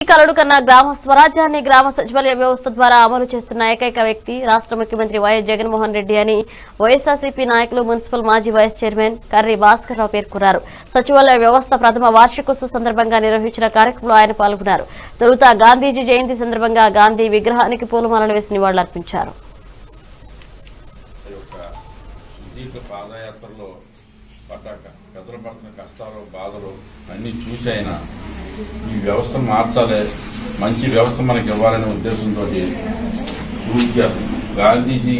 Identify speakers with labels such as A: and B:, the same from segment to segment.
A: కలడు కన్నా గ్రామ స్వరాజ్యాన్ని గ్రామ సచివాలయ వ్యవస్థ ద్వారా అమలు చేస్తున్న ఏకైక వ్యక్తి రాష్ట్ర ముఖ్యమంత్రి వైఎస్ జగన్మోహన్ రెడ్డి అని వైఎస్ఆర్సీపీ నాయకులు మున్సిపల్ మాజీ వైస్ చైర్మన్ కర్రి భాస్కర్ రావు పేర్కొన్నారు సచివాలయ వ్యవస్థ ప్రథమ వార్షికోత్సవ సందర్భంగా నిర్వహించిన కార్యక్రమంలో ఆయన పాల్గొన్నారు తొలుత గాంధీజీ జయంతి సందర్భంగా గాంధీ విగ్రహానికి పూలమాలలు వేసి నివాళులర్పించారు
B: ఈ యొక్క సుదీర్ఘ పాదయాత్రలో పడ్డాక పెద్దలు పడుతున్న కష్టాలు బాధలు అన్నీ చూసి ఆయన ఈ వ్యవస్థను మార్చాలి మంచి వ్యవస్థ మనకి ఇవ్వాలనే ఉద్దేశంతో పూర్తిగా గాంధీజీ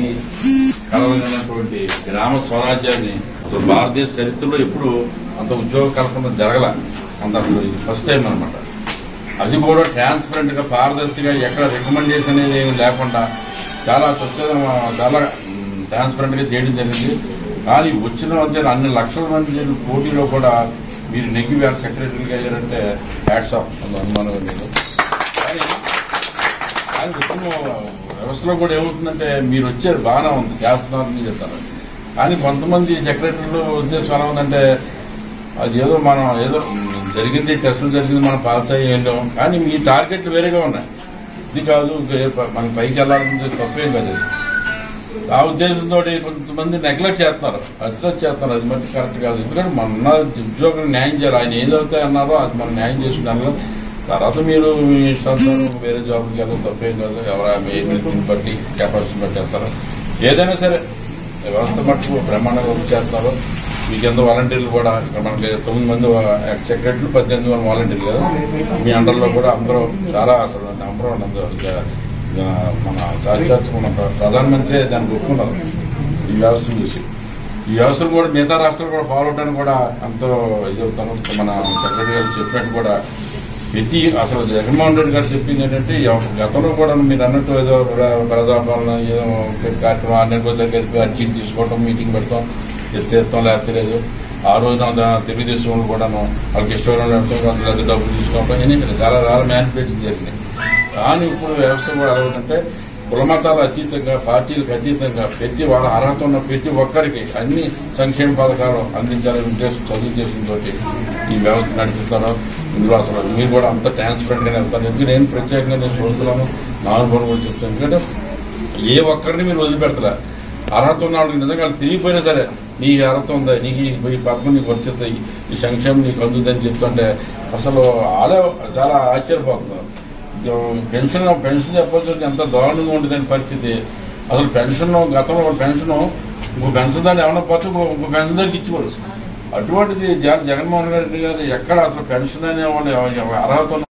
B: కలవనటువంటి గ్రామ స్వరాజ్యాన్ని అసలు భారతదేశ చరిత్రలో ఎప్పుడు అంత ఉద్యోగ కల్పన జరగల అంత అసలు ఇది ఫస్ట్ టైం అనమాట అది కూడా ట్రాన్స్పరెంట్ గా పారదర్శిగా ఎక్కడ రికమెండేషన్ అనేది ఏమి లేకుండా చాలా స్వచ్ఛంగా చాలా ట్రాన్స్పరెంట్ గా చేయడం జరిగింది కానీ వచ్చిన మధ్య అన్ని లక్షల మంది జరిగిన పోటీలో కూడా మీరు నెగ్గి వేళ సెక్రటరీగా అయ్యారంటే హ్యాట్స్ ఆఫ్ అందులో అనుమానం ఏం లేదు కానీ కానీ ఉత్తమ వ్యవస్థలో కూడా ఏమవుతుందంటే మీరు వచ్చారు బాగానే ఉంది చేస్తున్నారని చెప్తారు కానీ కొంతమంది సెక్రటరీలు ఉద్దేశం ఎలా ఉందంటే అది ఏదో మనం ఏదో జరిగింది టెస్టులు జరిగింది మనం పాస్ అయ్యి వెళ్ళాం కానీ మీ టార్గెట్లు వేరేగా ఉన్నాయి ఇది కాదు ఇంకా ఏ ప- మనం పైకి వెళ్ళాల్సింది తప్పేం కాదు అది. ఆ ఉద్దేశంతో కొంతమంది నెగ్లెక్ట్ చేస్తున్నారు అశ్రద్ధ చేస్తున్నారు అది మట్టి కరెక్ట్ కాదు ఎందుకంటే మన ఉద్యోగం న్యాయం చేయాలి ఆయన ఏదైతే అన్నారో అది మనం న్యాయం చేసుకున్నాను తర్వాత మీరు మీ ఇష్టానుసారం వేరే జాబ్కి వెళ్ళడం తప్పేం కాదు ఎవరు మీ దీన్ని బట్టి కెపాసిటీ బట్టి వెళ్తారు ఏదైనా సరే వ్యవస్థ మట్టుకు బ్రహ్మాండంగా వర్క్ చేస్తారు మీకు ఎంతో వాలంటీర్లు కూడా ఇక్కడ మనకి తొమ్మిది మంది సెక్రటరీలు పద్దెనిమిది మంది వాలంటీర్లు కదా మీ అండర్లో కూడా అందరూ చాలా అసలు నెంబర్ వన్ అందరూ ఇక, ఇక మన సాక్షాత్ మన ప్రధానమంత్రి దానికి ఒప్పుకున్నారు ఈ వ్యవస్థను చూసి ఈ వ్యవస్థను కూడా మిగతా రాష్ట్రాలు కూడా ఫాలో అవడానికి కూడా ఎంతో ఇది అవుతాను మన సెక్రటరీ గారు చెప్పినట్టు కూడా ప్రతి అసలు జగన్మోహన్ రెడ్డి గారు చెప్పింది ఏంటంటే ఎవ- గతంలో కూడా మీరు అన్నట్టు ఏదో ప్ర- ప్రజాపాలన ఏదో ఒక కార్యక్రమం అన్నిటికోసారి కలిపి అర్జీలు తీసుకోవటం మీటింగ్ పెడతాం ఎత్తేస్తాం లేకపోతే లేదు ఆ రోజున దా- తెలుగుదేశం వాళ్ళు కూడాను వాళ్ళకి ఇష్టం పెడతాం లేదా డబ్బులు తీసుకోవటం ఎన్ని చాలా చాలా మ్యానిపులేషన్ జరిగినాయి కానీ ఇప్పుడు వ్యవస్థ కూడా ఎలా ఉందంటే కులమతాల అతీతంగా పార్టీలకు అతీతంగా ప్రతి వాళ్ళ అర్హత ఉన్న ప్రతి ఒక్కరికి అన్ని సంక్షేమ పథకాలు అందించాలనే ఉద్దేశం చదువుదేశంతో ఈ వ్యవస్థ నడిపిస్తారు ఇందులో అసలు మీరు కూడా అంత ట్రాన్స్పరెంట్ గానే వెళ్తారు ఎందుకంటే నేను ప్రత్యేకంగా నేను చూస్తున్నాను నా అనుభవం కూడా చెప్తాను ఎందుకంటే ఏ ఒక్కరిని మీరు వదిలిపెడతారా అర్హత ఉన్న వాళ్ళకి నిజంగా వాళ్ళు తిరిగిపోయినా సరే నీ అర్హత ఉందా నీకు ఈ- ఈ పథకం నీకు వచ్చేస్తాయి ఈ సంక్షేమం నీకు అందుదని చెప్తుంటే అసలు ఆడే చాలా ఆశ్చర్యపోతున్నారు ఇక పెన్షన్ పెన్షన్ చెప్పాల్సి ఎంత దారుణంగా ఉండేదని పరిస్థితి అసలు పెన్షన్ గతంలో ఒక పెన్షన్ ఇంకో పెన్షన్ దాన్ని ఏమన్నా పోతే ఇంకో ఇంకో పెన్షన్ దానికి ఇచ్చేవారు అటువంటిది జగన్ జగన్మోహన్ రెడ్డి గారు ఎక్కడ అసలు పెన్షన్ అనే వాళ్ళు అర్హత ఉన్న